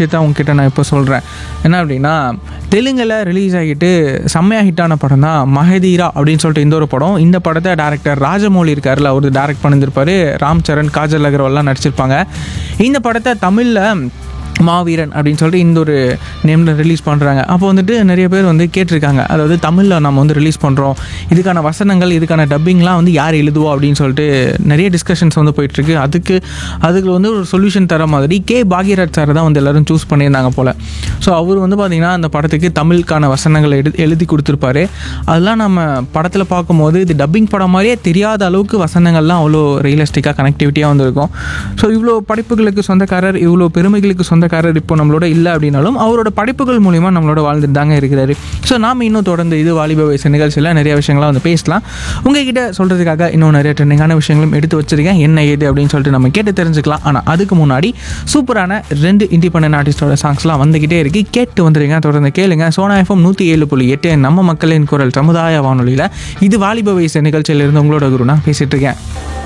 விஷயத்த உங்ககிட்ட நான் இப்போ சொல்கிறேன் என்ன அப்படின்னா தெலுங்கில் ரிலீஸ் ஆகிட்டு செம்மையாக ஹிட்டான படம் தான் மஹதீரா அப்படின்னு சொல்லிட்டு இந்த ஒரு படம் இந்த படத்தை டேரக்டர் ராஜமௌலி இருக்கார்ல அவர் டேரக்ட் பண்ணியிருப்பார் ராம் சரண் காஜல் அகர்வால்லாம் நடிச்சிருப்பாங்க இந்த படத்தை தமிழில் மாவீரன் அப்படின்னு சொல்லிட்டு இந்த ஒரு நேமில் ரிலீஸ் பண்ணுறாங்க அப்போ வந்துட்டு நிறைய பேர் வந்து கேட்டிருக்காங்க அதாவது தமிழில் நம்ம வந்து ரிலீஸ் பண்ணுறோம் இதுக்கான வசனங்கள் இதுக்கான டப்பிங்லாம் வந்து யார் எழுதுவோம் அப்படின்னு சொல்லிட்டு நிறைய டிஸ்கஷன்ஸ் வந்து போயிட்டுருக்கு அதுக்கு அதுக்கு வந்து ஒரு சொல்யூஷன் தர மாதிரி கே பாக்யராஜ் சார் தான் வந்து எல்லோரும் சூஸ் பண்ணியிருந்தாங்க போல் ஸோ அவர் வந்து பார்த்திங்கன்னா அந்த படத்துக்கு தமிழுக்கான வசனங்களை எடு எழுதி கொடுத்துருப்பாரு அதெல்லாம் நம்ம படத்தில் பார்க்கும்போது இது டப்பிங் படம் மாதிரியே தெரியாத அளவுக்கு வசனங்கள்லாம் அவ்வளோ ரியலிஸ்டிக்காக கனெக்டிவிட்டியாக வந்திருக்கும் ஸோ இவ்வளோ படைப்புகளுக்கு சொந்தக்காரர் இவ்வளோ பெருமைகளுக்கு சொந்தக்காரர் இப்போ நம்மளோட இல்லை அப்படின்னாலும் அவரோட படைப்புகள் மூலிமா நம்மளோட வாழ்ந்துட்டு தாங்க இருக்கிறாரு ஸோ நாம் இன்னும் தொடர்ந்து இது வாலிப வயசு நிகழ்ச்சியில் நிறைய விஷயங்கள்லாம் வந்து பேசலாம் உங்ககிட்ட சொல்கிறதுக்காக இன்னும் நிறைய ட்ரெண்டிங்கான விஷயங்களும் எடுத்து வச்சிருக்கேன் என்ன ஏது அப்படின்னு சொல்லிட்டு நம்ம கேட்டு தெரிஞ்சுக்கலாம் ஆனால் அதுக்கு முன்னாடி சூப்பரான ரெண்டு இண்டிபெண்டன்ட் ஆர்டிஸ்டோட சாங்ஸ்லாம் வந்துக்கிட்டே இருக்கு கேட்டு வந்துருங்க தொடர்ந்து கேளுங்க சோனா எஃப்எம் நூற்றி ஏழு புள்ளி எட்டு நம்ம மக்களின் குரல் சமுதாய வானொலியில் இது வாலிப வயசு நிகழ்ச்சியிலிருந்து உங்களோட குரு நான் பேசிட்டு இருக்கேன்